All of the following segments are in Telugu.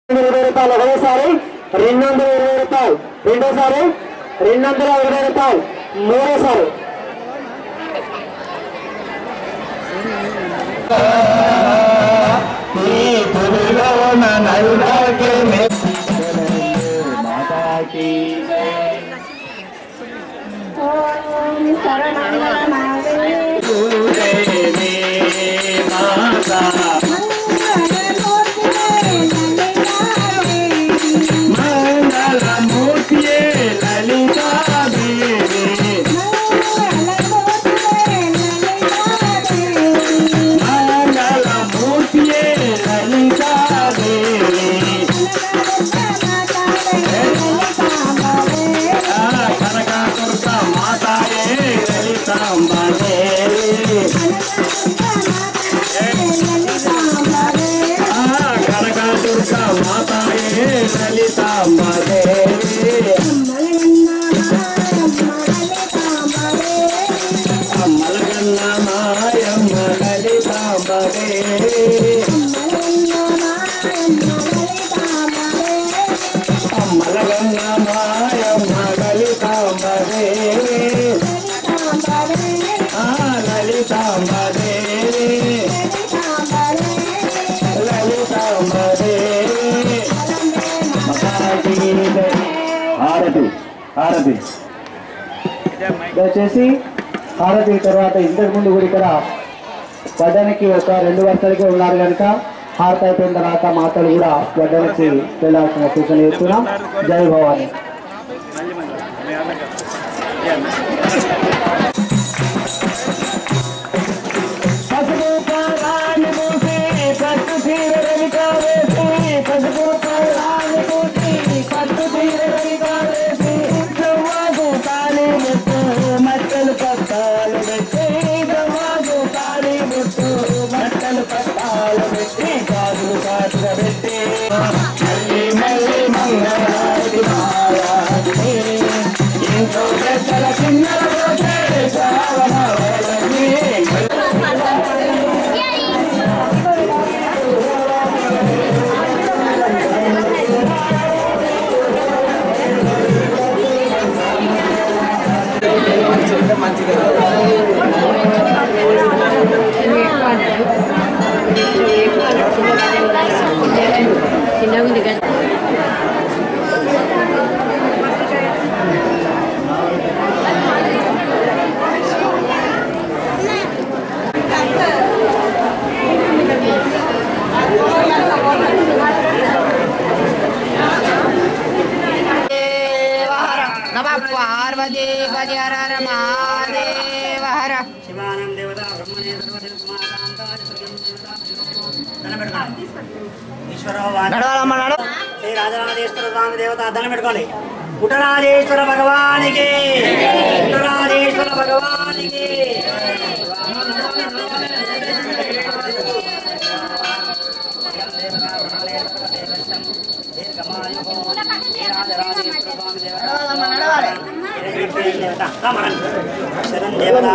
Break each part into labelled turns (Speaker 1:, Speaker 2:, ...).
Speaker 1: ఇరవై రూపాయలు ఒకటోసారి రెండు వందల ఇరవై రూపాయలు రెండోసారి రెండు వందల ఇరవై రూపాయలు మూడోసారి
Speaker 2: హారతి హారతి దయచేసి హారతి తర్వాత ఇంతకు ముందు కూడా ఇక్కడ వడ్డానికి ఒక రెండు వర్షాలకే ఉన్నారు కనుక హారతి అయిపోయిన తర్వాత మాటలు కూడా వడ్డానికి వెళ్ళాల్సిన సూచన చేస్తున్నాం జై భవాని పసుపు పారాన్ని పూసి పట్టు చీర రవికావేసి పసుపు పారాన్ని పూసి పట్టు చీర రవికావేసి జవ్వాగు తాళి ముట్టు మట్టలు పట్టాలు పెట్టి జవ్వాగు తాళి ముట్టు మట్టలు పట్టాలు పెట్టి గాజులు కాటుక పెట్టి మళ్ళీ మళ్ళీ మంగళారతి మారాతి ఇంట్లో పెద్దల చిన్నల పోతే చావనవలని
Speaker 3: చిన్నగా ఉంది కదా నమ పార్వతీ పది హర హర మహాదేవ హర
Speaker 1: శివానం దేవత బ్రహ్మణే ఈశ్వర శ్రీ రాజరాజేశ్వర స్వామి దేవత దండం పెట్టుకోండి కుటరాజేశ్వర భగవానికి కుటరాజేశ్వర భగవానికి శరణ్ దేవత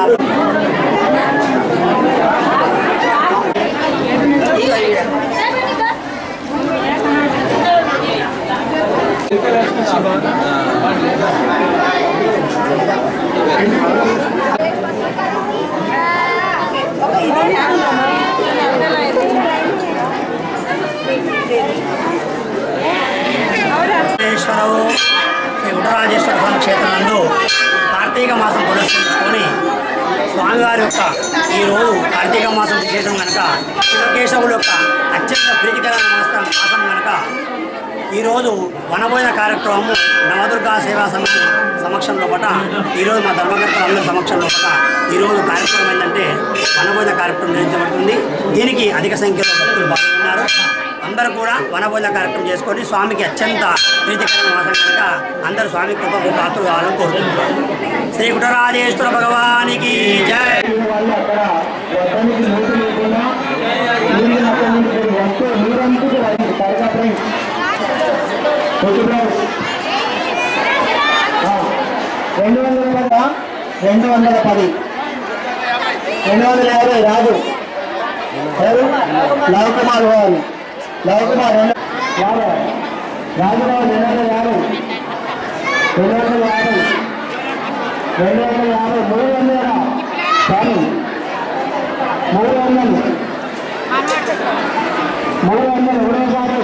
Speaker 1: రాజేశ్వరవు శ్రీ ఉడరాజేశ్వర స్వామి క్షేత్రంలో కార్తీక మాసం పురస్కరించుకొని స్వామివారి యొక్క ఈ రోజు కార్తీక మాసం విశేషం కనుక శివకేశవుల యొక్క అత్యంత ప్రీతికరమైన మాసం మాసం కనుక ఈరోజు వనభోజన కార్యక్రమము నవదుర్గా సేవా సమితి సమక్షంలో పట ఈరోజు మా ధర్మకర్తల అందరి సమక్షంలో పట ఈరోజు కార్యక్రమం ఏంటంటే వనభోజన కార్యక్రమం నిర్వహించబడుతుంది దీనికి అధిక సంఖ్యలో భక్తులు పాల్గొన్నారు అందరూ కూడా వనభోజన కార్యక్రమం చేసుకొని స్వామికి అత్యంత ప్రీతికరమైన మాసం కనుక అందరూ స్వామి కృపకు పాత్రలు కావాలని కోరుకుంటున్నారు శ్రీ కుటరాజేశ్వర భగవానికి జై
Speaker 2: వాళ్ళు అక్కడ వడ్డానికి నోటు లేకుండా నీళ్ళు అక్కడి నుంచి మీరు వస్తూ నీరంతకు రండి త్వరగా ఫ్రెండ్స్ కొట్టు ఫ్రెండ్స్ రెండు వందల పదా రెండు వందల పది రెండు వందల యాభై రాదు ఎవరు లవ్ కుమార్ పోవాలి లవ్ కుమార్ రెండు యాభై రాజురావు రెండు వందల యాభై రెండు వందల యాభై రెండు వందల యాభై మూడు వందల సారీ మూడు వందలు మూడు వందలు మూడోసారి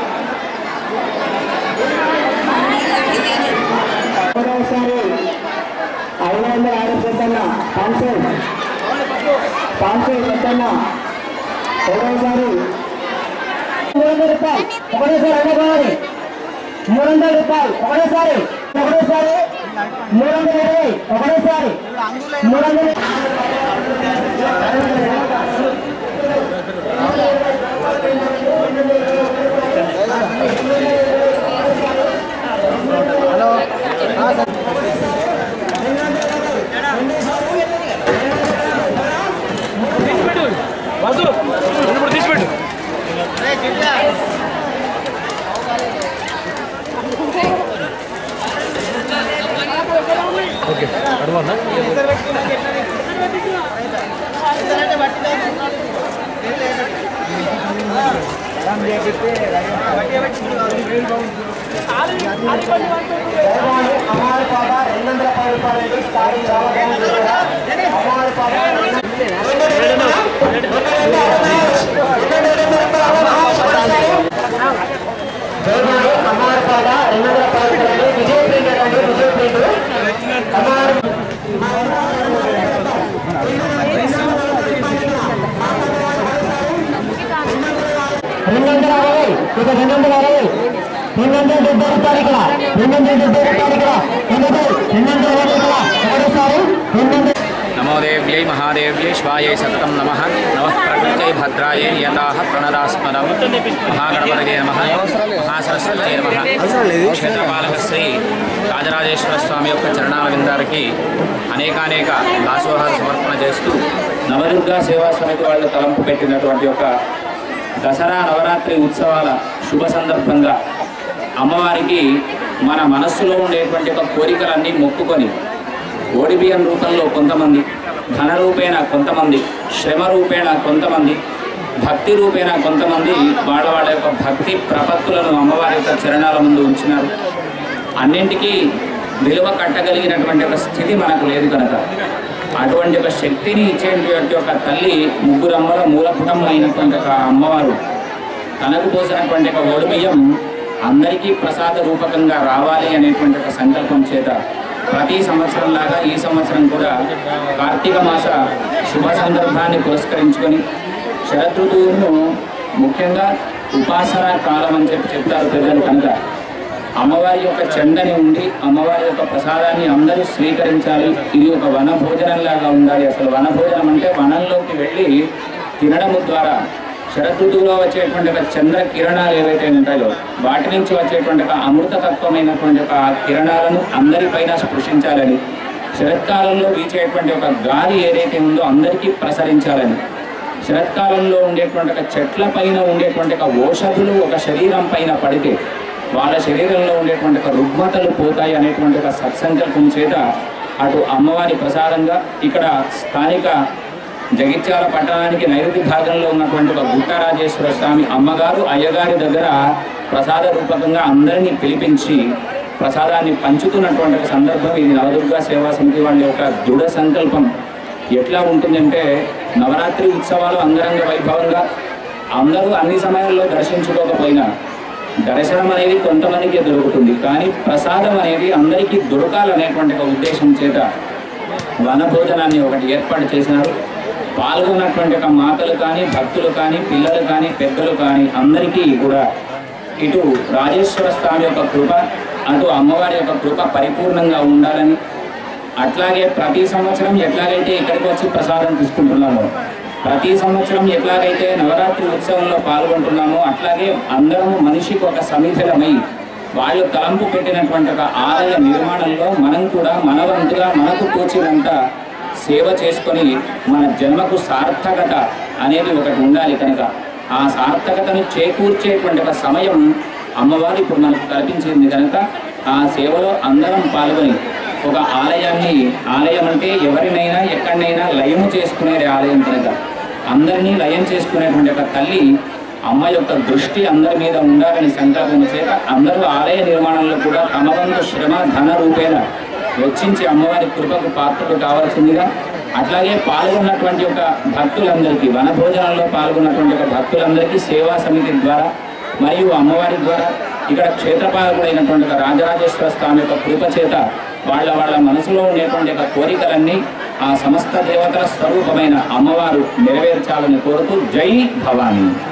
Speaker 2: మూడోసారి ఐదు వందల ఆరు పెద్దన్న పాన్సే పాన్సే పెద్దన్న మూడోసారి మూడు వందల రూపాయలు ఒకటేసారి అడగవాలి మూడు వందల రూపాయలు ఒకటేసారి ఒకటేసారి మూడు వందల ఇరవై ఒకటేసారి మూడు వందల అమ్మాయి పాట రెండు వందల పది రూపాయలు సారీ చాలా బాగుంది కూడా. అమ్మాయి పాట జయమాని అమ్మాయి పాట రెండు వందల పది రూపాయలు విజయ్ ప్రింట్ అండి విజయ్ ప్రింట్ అమ్మాయి రెండు వందల అరవై ఇక రెండు వందల అరవై రెండు వందల డెబ్బై రూపాయలు ఇక్కడ రెండు వందల డెబ్బై రూపాయలు ఇక్కడ రెండు వందల రెండు వందల అరవై ఇక్కడ ఒకటేసారి రెండు వందల
Speaker 4: నమో దేవ్యై మహాదేవ్యై శివాయై సతతం నమ నమ ప్రకృత్యై భద్రాయై నియతాః ప్రణదాస్మదం మహాగణపతయే నమ మహాసరస్వత్యై నమ క్షేత్రపాలక శ్రీ రాజరాజేశ్వర స్వామి యొక్క చరణాల విందారికి అనేకానేక దాసోహార సమర్పణ చేస్తూ నవదుర్గా సేవా సమితి వాళ్ళు తలంపు పెట్టినటువంటి యొక్క దసరా నవరాత్రి ఉత్సవాల శుభ సందర్భంగా అమ్మవారికి మన మనస్సులో ఉండేటువంటి ఒక కోరికలన్నీ మొక్కుకొని ఓడిబియ్యం రూపంలో కొంతమంది ధన రూపేణ కొంతమంది శ్రమ రూపేణ కొంతమంది భక్తి రూపేణ కొంతమంది వాళ్ళ వాళ్ళ యొక్క భక్తి ప్రపత్తులను అమ్మవారి యొక్క చరణాల ముందు ఉంచినారు అన్నింటికీ విలువ కట్టగలిగినటువంటి ఒక స్థితి మనకు లేదు కనుక అటువంటి ఒక శక్తిని ఇచ్చేటువంటి ఒక తల్లి ముగ్గురు అమ్మల మూలపుటం అయినటువంటి ఒక అమ్మవారు తనకు పోసినటువంటి ఒక ఓడిబియ్యం అందరికీ ప్రసాద రూపకంగా రావాలి అనేటువంటి ఒక సంకల్పం చేత ప్రతి సంవత్సరం లాగా ఈ సంవత్సరం కూడా కార్తీక మాస శుభ సందర్భాన్ని పురస్కరించుకొని శరదృతువును ముఖ్యంగా ఉపాసన కాలం అని చెప్పి చెప్తారు పెద్దలు కనుక అమ్మవారి యొక్క చెండని ఉండి అమ్మవారి యొక్క ప్రసాదాన్ని అందరూ స్వీకరించాలి ఇది ఒక వన భోజనంలాగా ఉండాలి అసలు వన భోజనం అంటే వనంలోకి వెళ్ళి తినడం ద్వారా శరదృతువులో వచ్చేటువంటి ఒక చంద్ర కిరణాలు ఏవైతే ఉంటాయో వాటి నుంచి వచ్చేటువంటి ఒక అమృతతత్వమైనటువంటి ఒక కిరణాలను అందరిపైన స్పృశించాలని శరత్కాలంలో వీచేటువంటి ఒక గాలి ఏదైతే ఉందో అందరికీ ప్రసరించాలని శరత్కాలంలో ఉండేటువంటి ఒక చెట్ల పైన ఉండేటువంటి ఒక ఓషధులు ఒక శరీరం పైన పడితే వాళ్ళ శరీరంలో ఉండేటువంటి ఒక రుగ్మతలు పోతాయి అనేటువంటి ఒక సత్సంకల్పం చేత అటు అమ్మవారి ప్రసాదంగా ఇక్కడ స్థానిక జగిత్యాల పట్టణానికి నైరుతి భాగంలో ఉన్నటువంటి ఒక గుట్టరాజేశ్వర స్వామి అమ్మగారు అయ్యగారి దగ్గర ప్రసాద రూపకంగా అందరినీ పిలిపించి ప్రసాదాన్ని పంచుతున్నటువంటి ఒక సందర్భం ఇది నవదుర్గా సేవా సమితి వాళ్ళ యొక్క దృఢ సంకల్పం ఎట్లా ఉంటుందంటే నవరాత్రి ఉత్సవాలు అంగరంగ వైభవంగా అందరూ అన్ని సమయాల్లో దర్శించుకోకపోయినా దర్శనం అనేది కొంతమందికి దొరుకుతుంది కానీ ప్రసాదం అనేది అందరికీ దొరకాలనేటువంటి ఒక ఉద్దేశం చేత వనభోజనాన్ని ఒకటి ఏర్పాటు చేసినారు పాల్గొన్నటువంటి ఒక మాతలు కానీ భక్తులు కానీ పిల్లలు కానీ పెద్దలు కానీ అందరికీ కూడా ఇటు రాజేశ్వర స్వామి యొక్క కృప అటు అమ్మవారి యొక్క కృప పరిపూర్ణంగా ఉండాలని అట్లాగే ప్రతి సంవత్సరం ఎట్లాగైతే ఇక్కడికి వచ్చి ప్రసాదం తీసుకుంటున్నామో ప్రతి సంవత్సరం ఎట్లాగైతే నవరాత్రి ఉత్సవంలో పాల్గొంటున్నామో అట్లాగే అందరం మనిషికి ఒక సమిధలమై వాళ్ళు తలంపు పెట్టినటువంటి ఒక ఆలయ నిర్మాణంలో మనం కూడా మన వంతుగా మనకు తోచినంత సేవ చేసుకొని మన జన్మకు సార్థకత అనేది ఒకటి ఉండాలి కనుక ఆ సార్థకతను చేకూర్చేటువంటి ఒక సమయం అమ్మవారు ఇప్పుడు మనకు కల్పించింది కనుక ఆ సేవలో అందరం పాల్గొని ఒక ఆలయాన్ని ఆలయం అంటే ఎవరినైనా ఎక్కడైనా లయము చేసుకునేది ఆలయం కనుక అందరినీ లయం చేసుకునేటువంటి ఒక తల్లి అమ్మ యొక్క దృష్టి అందరి మీద ఉండాలని సంకల్పం చేత అందరూ ఆలయ నిర్మాణంలో కూడా తమ వంతు శ్రమ ధన రూపేణ వెచ్చించి అమ్మవారి కృపకు పాత్రలు కావాల్సిందిగా అట్లాగే పాల్గొన్నటువంటి ఒక భక్తులందరికీ వనభోజనంలో పాల్గొన్నటువంటి ఒక భక్తులందరికీ సేవా సమితి ద్వారా మరియు అమ్మవారి ద్వారా ఇక్కడ క్షేత్రపాలకుడైనటువంటి ఒక రాజరాజేశ్వర స్వామి యొక్క కృప చేత వాళ్ళ వాళ్ళ మనసులో ఉండేటువంటి ఒక కోరికలన్నీ ఆ సమస్త దేవతల స్వరూపమైన అమ్మవారు నెరవేర్చాలని కోరుతూ జై భవానీ